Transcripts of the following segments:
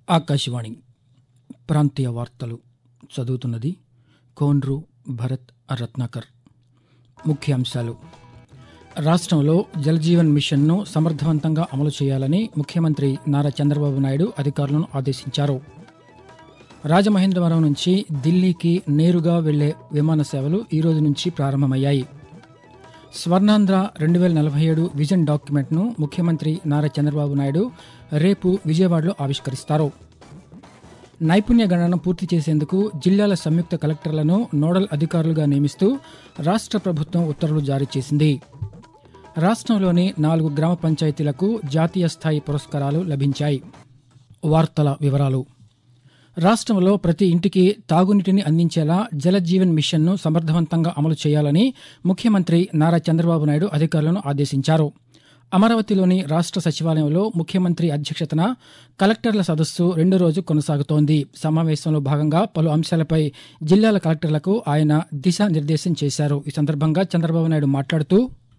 ఆకాశవాణి ప్రాంతీయ వార్తలు చదువుతున్నది కోన్రు భరత్ రత్నాకర్ ముఖ్యాంశాలు రాష్ట్రంలో జలజీవన్ మిషన్ను సమర్థవంతంగా అమలు చేయాలని ముఖ్యమంత్రి నారా చంద్రబాబు నాయుడు అధికారులను ఆదేశించారు రాజమహేంద్రవరం నుంచి ఢిల్లీకి నేరుగా వెళ్లే విమాన సేవలు ఈ రోజు నుంచి ప్రారంభమయ్యాయి స్వర్ణాంధ్ర రెండు వేల నలభై ఏడు విజన్ డాక్యుమెంట్ను ముఖ్యమంత్రి నారా చంద్రబాబు నాయుడు రేపు విజయవాడలో ఆవిష్కరిస్తారు నైపుణ్య గణన పూర్తి చేసేందుకు జిల్లాల సంయుక్త కలెక్టర్లను నోడల్ అధికారులుగా నియమిస్తూ రాష్ట్ర ప్రభుత్వం ఉత్తర్వులు జారీ చేసింది రాష్ట్రంలోని నాలుగు గ్రామ పంచాయతీలకు జాతీయ స్థాయి పురస్కారాలు లభించాయి వార్తల వివరాలు రాష్ట్రంలో ప్రతి ఇంటికి తాగునీటిని అందించేలా జలజీవన్ మిషన్ను సమర్థవంతంగా అమలు చేయాలని ముఖ్యమంత్రి నారా చంద్రబాబు నాయుడు అధికారులను ఆదేశించారు అమరావతిలోని రాష్ట్ర సచివాలయంలో ముఖ్యమంత్రి అధ్యక్షతన కలెక్టర్ల సదస్సు రెండో రోజు కొనసాగుతోంది సమావేశంలో భాగంగా పలు అంశాలపై జిల్లాల కలెక్టర్లకు ఆయన దిశానిర్దేశం చేశారు ఈ సందర్భంగా చంద్రబాబు నాయుడు మాట్లాడుతూ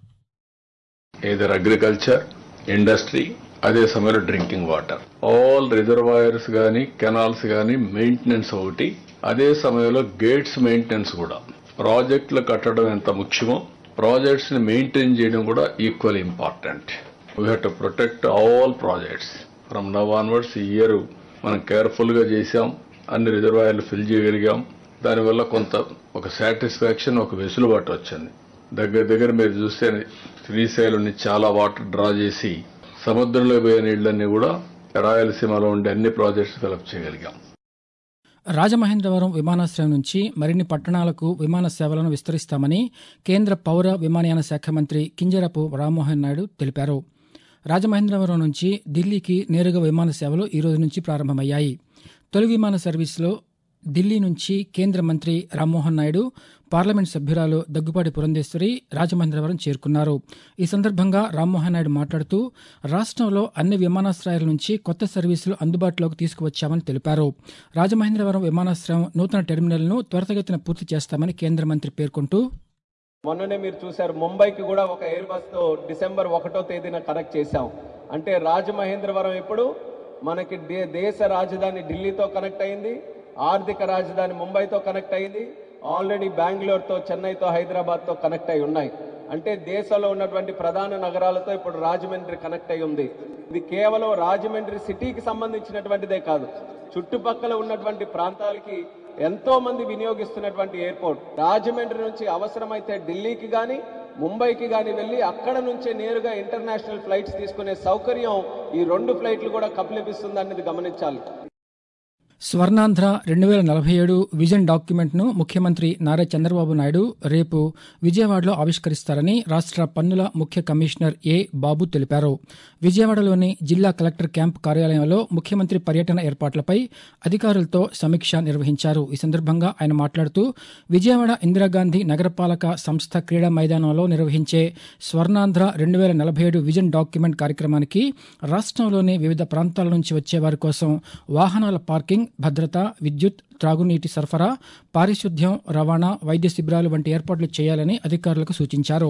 either అగ్రికల్చర్ ఇండస్ట్రీ అదే సమయంలో డ్రింకింగ్ వాటర్ ఆల్ రిజర్వాయర్స్ గాని కెనాల్స్ గాని మెయింటెనెన్స్ ఒకటి అదే సమయంలో గేట్స్ మెయింటెనెన్స్ కూడా ప్రాజెక్టులు కట్టడం ఎంత ముఖ్యమో ప్రాజెక్ట్స్ ని మెయింటైన్ చేయడం కూడా equal important we have to protect all projects from now onwards ఈ ఇయర్ మనం కేర్ఫుల్ గా చేశాం అన్ని రిజర్వాయర్లు ఫిల్ చేయగలిగాం దానివల్ల కొంత ఒక సాటిస్ఫాక్షన్ ఒక వెసులుబాటు వచ్చింది దగ్గర దగ్గర మీరు చూస్తే శ్రీశైలం నుంచి చాలా వాటర్ డ్రా చేసి సముద్రంలో పోయే నీళ్లన్నీ కూడా రాయలసీమలో ఉండే అన్ని ప్రాజెక్ట్స్ డెవలప్ చేయగలిగాం రాజమహేంద్రవరం విమానాశ్రయం నుంచి మరిన్ని పట్టణాలకు విమాన సేవలను విస్తరిస్తామని కేంద్ర పౌర విమానయాన శాఖ మంత్రి కింజరపు రామ్మోహన్ నాయుడు తెలిపారు రాజమహేంద్రవరం నుంచి ఢిల్లీకి నేరుగా విమాన సేవలు ఈ రోజు నుంచి ప్రారంభమయ్యాయి తొలి విమాన సర్వీసులో ఢిల్లీ నుంచి కేంద్ర మంత్రి రామ్మోహన్ నాయుడు పార్లమెంట్ సభ్యురాలు దగ్గుపాటి పురంధేశ్వరి రాజమహేంద్రవరం చేరుకున్నారు ఈ సందర్భంగా రామ్మోహన్ నాయుడు మాట్లాడుతూ రాష్ట్రంలో అన్ని విమానాశ్రయాల నుంచి కొత్త సర్వీసులు అందుబాటులోకి తీసుకువచ్చామని తెలిపారు రాజమహేంద్రవరం విమానాశ్రయం నూతన టెర్మినల్ను త్వరితగతిన పూర్తి చేస్తామని కేంద్ర మంత్రి పేర్కొంటూ మొన్ననే మీరు చూశారు ముంబైకి కూడా ఒక ఎయిర్ బస్ తో డిసెంబర్ ఒకటో తేదీన కనెక్ట్ చేశాం అంటే రాజమహేంద్రవరం ఇప్పుడు మనకి దే- దేశ రాజధాని ఢిల్లీతో కనెక్ట్ అయింది ఆర్థిక రాజధాని ముంబైతో కనెక్ట్ అయింది ఆల్రెడీ బెంగళూరుతో చెన్నైతో హైదరాబాద్తో కనెక్ట్ అయి ఉన్నాయి అంటే దేశంలో ఉన్నటువంటి ప్రధాన నగరాలతో ఇప్పుడు రాజమండ్రి కనెక్ట్ అయి ఉంది ఇది కేవలం రాజమండ్రి సిటీకి సంబంధించినటువంటిదే కాదు చుట్టుపక్కల ఉన్నటువంటి ప్రాంతాలకి ఎంతో మంది వినియోగిస్తున్నటువంటి ఎయిర్పోర్ట్ రాజమండ్రి నుంచి అవసరమైతే ఢిల్లీకి కానీ ముంబైకి కానీ వెళ్ళి అక్కడ నుంచే నేరుగా ఇంటర్నేషనల్ ఫ్లైట్స్ తీసుకునే సౌకర్యం ఈ రెండు ఫ్లైట్లు కూడా కప్పిపిస్తుంది అనేది గమనించాలి స్వర్ణాంధ్ర రెండు వేల నలభై ఏడు విజన్ డాక్యుమెంట్ను ముఖ్యమంత్రి నారా చంద్రబాబు నాయుడు రేపు విజయవాడలో ఆవిష్కరిస్తారని రాష్ట్ర పన్నుల ముఖ్య కమిషనర్ ఏ బాబు తెలిపారు విజయవాడలోని జిల్లా కలెక్టర్ క్యాంప్ కార్యాలయంలో ముఖ్యమంత్రి పర్యటన ఏర్పాట్లపై అధికారులతో సమీక్ష నిర్వహించారు ఈ సందర్భంగా ఆయన మాట్లాడుతూ విజయవాడ ఇందిరాగాంధీ నగరపాలక సంస్థ క్రీడా మైదానంలో నిర్వహించే స్వర్ణాంధ్ర రెండు వేల నలభై ఏడు విజన్ డాక్యుమెంట్ కార్యక్రమానికి రాష్ట్రంలోని వివిధ ప్రాంతాల నుంచి వచ్చే వారి కోసం వాహనాల పార్కింగ్ భద్రత విద్యుత్ త్రాగునీటి సరఫరా పారిశుద్ధ్యం రవాణా వైద్య శిబిరాలు వంటి ఏర్పాట్లు చేయాలని అధికారులకు సూచించారు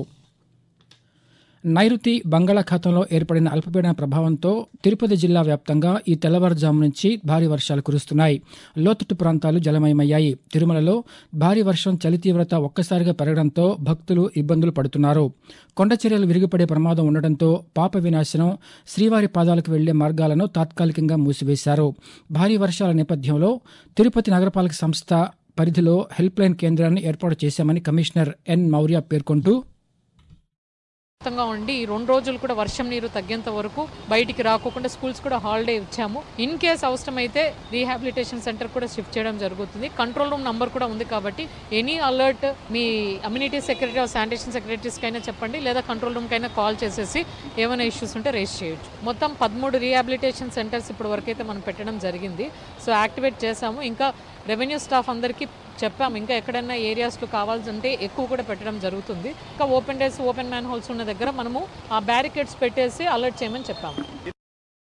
నైరుతి బంగాళాఖాతంలో ఏర్పడిన అల్పపీడన ప్రభావంతో తిరుపతి జిల్లా వ్యాప్తంగా ఈ తెల్లవారుజాము నుంచి భారీ వర్షాలు కురుస్తున్నాయి లోతట్టు ప్రాంతాలు జలమయమయ్యాయి తిరుమలలో భారీ వర్షం చలి తీవ్రత ఒక్కసారిగా పెరగడంతో భక్తులు ఇబ్బందులు పడుతున్నారు కొండ చర్యలు విరిగిపడే ప్రమాదం ఉండడంతో పాప వినాశనం శ్రీవారి పాదాలకు వెళ్లే మార్గాలను తాత్కాలికంగా మూసివేశారు భారీ వర్షాల నేపథ్యంలో తిరుపతి నగరపాలక సంస్థ పరిధిలో హెల్ప్ లైన్ కేంద్రాన్ని ఏర్పాటు చేశామని కమిషనర్ ఎన్ మౌర్య పేర్కొంటూ మొత్తంగా ఉండి ఈ రెండు రోజులు కూడా వర్షం నీరు తగ్గేంత వరకు బయటికి రాకోకుండా స్కూల్స్ కూడా హాలిడే ఇచ్చాము ఇన్ కేస్ అవసరమైతే రీహాబిలిటేషన్ సెంటర్ కూడా షిఫ్ట్ చేయడం జరుగుతుంది కంట్రోల్ రూమ్ నంబర్ కూడా ఉంది కాబట్టి ఎనీ అలర్ట్ మీ అమ్యూనిటీ సెక్రటరీ శానిటేషన్ సెక్రటరీస్ కైనా చెప్పండి లేదా కంట్రోల్ రూమ్ కైనా కాల్ చేసేసి ఏమైనా ఇష్యూస్ ఉంటే రేస్ చేయొచ్చు మొత్తం పదమూడు రీహాబిలిటేషన్ సెంటర్స్ ఇప్పుడు వరకైతే మనం పెట్టడం జరిగింది సో యాక్టివేట్ చేశాము ఇంకా రెవెన్యూ స్టాఫ్ అందరికీ చెప్పాము ఇంకా ఎక్కడైనా ఏరియాస్లో కావాల్సింటే ఎక్కువ కూడా పెట్టడం జరుగుతుంది ఇంకా open drains open manholes ఉన్న దగ్గర మనము ఆ బ్యారికేడ్స్ పెట్టేసి అలర్ట్ చేయమని చెప్పాము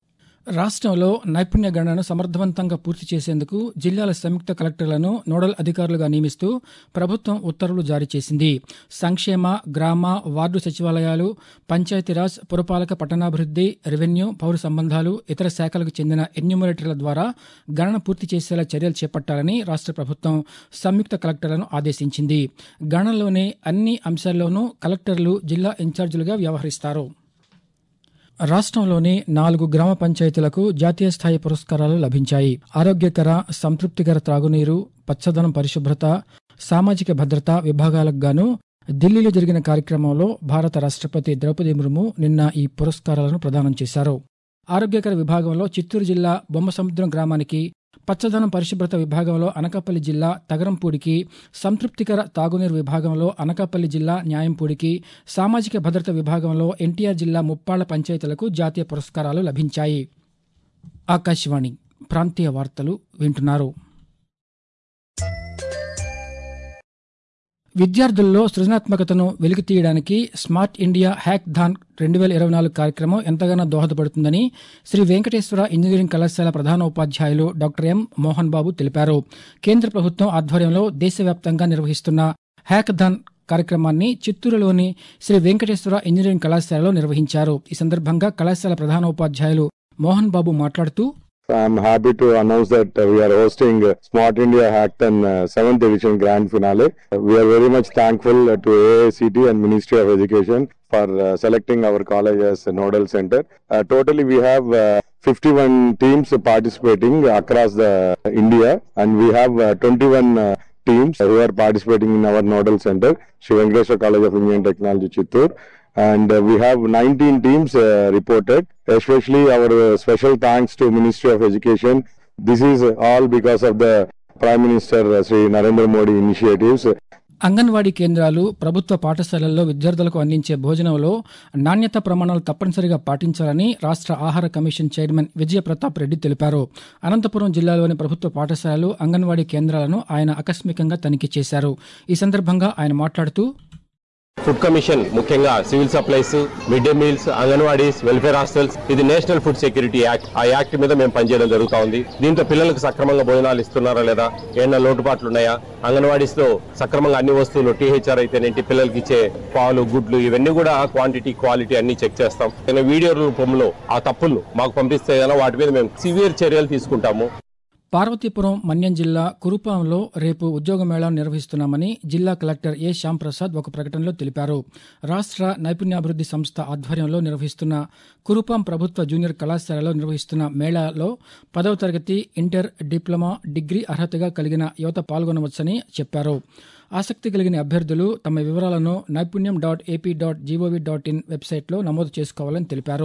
రాష్ట్రంలో నైపుణ్య గణనను సమర్థవంతంగా పూర్తి చేసేందుకు జిల్లాల సంయుక్త కలెక్టర్లను నోడల్ అధికారులుగా నియమిస్తూ ప్రభుత్వం ఉత్తర్వులు జారీ చేసింది సంక్షేమ గ్రామ వార్డు సచివాలయాలు పంచాయతీరాజ్ పురపాలక పట్టణాభివృద్ధి రెవెన్యూ పౌర సంబంధాలు ఇతర శాఖలకు చెందిన ఎన్యూమరేటర్ల ద్వారా గణన పూర్తి చేసేలా చర్యలు చేపట్టాలని రాష్ట్ర ప్రభుత్వం సంయుక్త కలెక్టర్లను ఆదేశించింది గణనలోని అన్ని అంశాల్లోనూ కలెక్టర్లు జిల్లా ఇన్ఛార్జీలుగా వ్యవహరిస్తారు రాష్ట్రంలోని నాలుగు గ్రామ పంచాయతీలకు జాతీయ స్థాయి పురస్కారాలు లభించాయి ఆరోగ్యకర సంతృప్తికర త్రాగునీరు పచ్చదనం పరిశుభ్రత సామాజిక భద్రత విభాగాలకు గాను ఢిల్లీలో జరిగిన కార్యక్రమంలో భారత రాష్ట్రపతి ద్రౌపది ముర్ము నిన్న ఈ పురస్కారాలను ప్రదానం చేశారు ఆరోగ్యకర విభాగంలో చిత్తూరు జిల్లా బొమ్మసముద్రం గ్రామానికి పచ్చదనం పరిశుభ్రత విభాగంలో అనకాపల్లి జిల్లా తగరంపూడికి సంతృప్తికర తాగునీరు విభాగంలో అనకాపల్లి జిల్లా న్యాయంపూడికి సామాజిక భద్రత విభాగంలో ఎన్టీఆర్ జిల్లా ముప్పాళ్ల పంచాయతీలకు జాతీయ పురస్కారాలు లభించాయి ఆకాశవాణి ప్రాంతీయ వార్తలు వింటున్నారు విద్యార్థుల్లో సృజనాత్మకతను వెలికి తీయడానికి స్మార్ట్ ఇండియా హ్యాక్ థాన్ రెండు వేల ఇరవై నాలుగు కార్యక్రమం ఎంతగానో దోహదపడుతుందని శ్రీ వెంకటేశ్వర ఇంజనీరింగ్ కళాశాల ప్రధాన ఉపాధ్యాయులు డాక్టర్ ఎం మోహన్ బాబు తెలిపారు కేంద్ర ప్రభుత్వం ఆధ్వర్యంలో దేశవ్యాప్తంగా నిర్వహిస్తున్న హ్యాక్ థాన్ కార్యక్రమాన్ని చిత్తూరులోని శ్రీ వెంకటేశ్వర ఇంజనీరింగ్ కళాశాలలో నిర్వహించారు ఈ సందర్భంగా కళాశాల ప్రధాన ఉపాధ్యాయులు మోహన్ బాబు మాట్లాడుతూ I'm happy to announce that uh, we are hosting uh, Smart India Hackthon uh, 7th edition grand finale. Uh, we are very much thankful uh, to AICT and Ministry of Education for uh, selecting our college as a nodal center. Uh, totally we have uh, 51 teams participating across the India and we have uh, 21 uh, teams who are participating in our nodal center, Sri Venkateswara College of Engineering Technology, Chittur. And uh, we have 19 teams uh, reported, especially our uh, special thanks to Ministry of Education. This is all because of the Prime Minister uh, Sri Narendra Modi initiatives. Anganwadi కేంద్రాలు ప్రభుత్వ పాఠశాలల్లో విద్యార్థులకు అందించే భోజనంలో నాణ్యత ప్రమాణాలు తప్పనిసరిగా పాటించాలని రాష్ట్ర ఆహార కమిషన్ చైర్మన్ విజయ ప్రతాప్ రెడ్డి తెలిపారు అనంతపురం జిల్లాలోని ప్రభుత్వ పాఠశాలలు అంగన్వాడీ కేంద్రాలను ఆయన ఆకస్మికంగా తనిఖీ చేశారు ఈ సందర్భంగా ఆయన మాట్లాడుతూ ఫుడ్ కమిషన్ ముఖ్యంగా civil supplies mid day meals anganwadis welfare hostels ఇది నేషనల్ ఫుడ్ సెక్యూరిటీ యాక్ట్ ఆ యాక్ట్ మీద మేము పనిచేయడం జరుగుతా ఉంది దీంతో పిల్లలకు సక్రమంగా భోజనాలు ఇస్తున్నారా లేదా ఏమన్నా లోటుపాట్లు ఉన్నాయా అంగన్వాడీస్ లో సక్రమంగా అన్ని వస్తువులు టీహెచ్ఆర్ అయితేనేంటి పిల్లలకి ఇచ్చే పాలు గుడ్లు ఇవన్నీ కూడా క్వాంటిటీ క్వాలిటీ అన్ని చెక్ చేస్తాం నేను వీడియో రూపంలో ఆ తప్పులు మాకు పంపిస్తే గనక వాటి మీద మేము సివియర్ చర్యలు తీసుకుంటాము పార్వతీపురం మన్యం జిల్లా కురుపాంలో రేపు ఉద్యోగ మేళాను నిర్వహిస్తున్నామని జిల్లా కలెక్టర్ ఏ శ్యాంప్రసాద్ ఒక ప్రకటనలో తెలిపారు రాష్ట్ర నైపుణ్యాభివృద్ధి సంస్థ ఆధ్వర్యంలో నిర్వహిస్తున్న కురుపాం ప్రభుత్వ జూనియర్ కళాశాలలో నిర్వహిస్తున్న మేళాలో పదవ తరగతి ఇంటర్ డిప్లొమా డిగ్రీ అర్హతగా కలిగిన యువత పాల్గొనవచ్చని చెప్పారు ఆసక్తి కలిగిన అభ్యర్థులు తమ వివరాలను Naipunyam dot AP dot gov dot in వెబ్సైట్లో నమోదు చేసుకోవాలని తెలిపారు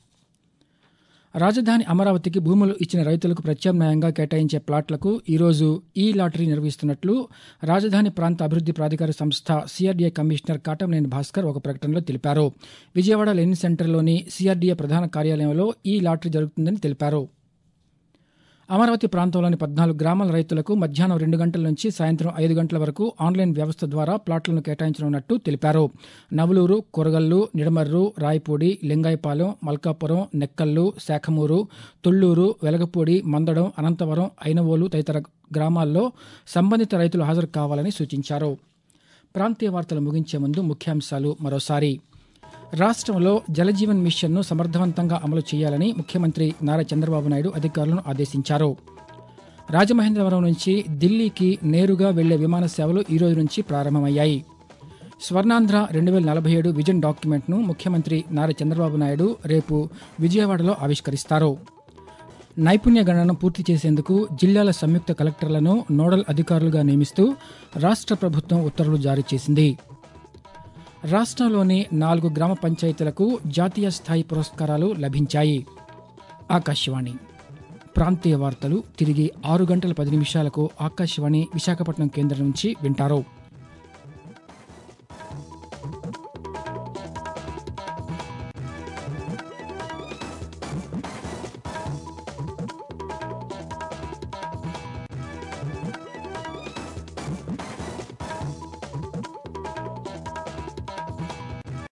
రాజధాని అమరావతికి భూములు ఇచ్చిన రైతులకు ప్రత్యామ్నాయంగా కేటాయించే ప్లాట్లకు ఈరోజు ఈ లాటరీ నిర్వహిస్తున్నట్లు రాజధాని ప్రాంత అభివృద్ధి ప్రాధికార సంస్థ సిఆర్డీఏ కమిషనర్ కాటంనేని భాస్కర్ ఒక ప్రకటనలో తెలిపారు విజయవాడ లెనిన్ సెంటర్లోని సిఆర్డీఏ ప్రధాన కార్యాలయంలో ఈ లాటరీ జరుగుతుందని తెలిపారు అమరావతి ప్రాంతంలోని పద్నాలుగు గ్రామాల రైతులకు మధ్యాహ్నం రెండు గంటల నుంచి సాయంత్రం ఐదు గంటల వరకు ఆన్లైన్ వ్యవస్థ ద్వారా ప్లాట్లను కేటాయించనున్నట్టు తెలిపారు నవలూరు కొరగల్లు నిడమర్రు రాయపూడి లింగాయపాలెం మల్కాపురం నెక్కల్లు శాఖమూరు తుళ్లూరు వెలగపూడి మందడం అనంతవరం ఐనవోలు తదితర గ్రామాల్లో సంబంధిత రైతులు హాజరు కావాలని సూచించారు ప్రాంతీయ వార్తలు ముగించే ముందు ముఖ్యాంశాలు మరోసారి రాష్ట్రంలో జలజీవన్ మిషన్ను సమర్థవంతంగా అమలు చేయాలని ముఖ్యమంత్రి నారా చంద్రబాబు నాయుడు అధికారులను ఆదేశించారు రాజమహేంద్రవరం నుంచి ఢిల్లీకి నేరుగా వెళ్లే విమాన సేవలు ఈ రోజు నుంచి ప్రారంభమయ్యాయి స్వర్ణాంధ్ర రెండు వేల నలభై ఏడు విజన్ డాక్యుమెంట్ను ముఖ్యమంత్రి నారా చంద్రబాబు నాయుడు రేపు విజయవాడలో ఆవిష్కరిస్తారు నైపుణ్య గణన పూర్తి చేసేందుకు జిల్లాల సంయుక్త కలెక్టర్లను నోడల్ అధికారులుగా నియమిస్తూ రాష్ట్ర ప్రభుత్వం ఉత్తర్వులు జారీ చేసింది రాష్ట్రంలోని నాలుగు గ్రామ పంచాయతీలకు జాతీయ స్థాయి పురస్కారాలు లభించాయి ఆకాశవాణి ప్రాంతీయ వార్తలు తిరిగి ఆరు గంటల పది నిమిషాలకు ఆకాశవాణి విశాఖపట్నం కేంద్రం నుంచి వింటారు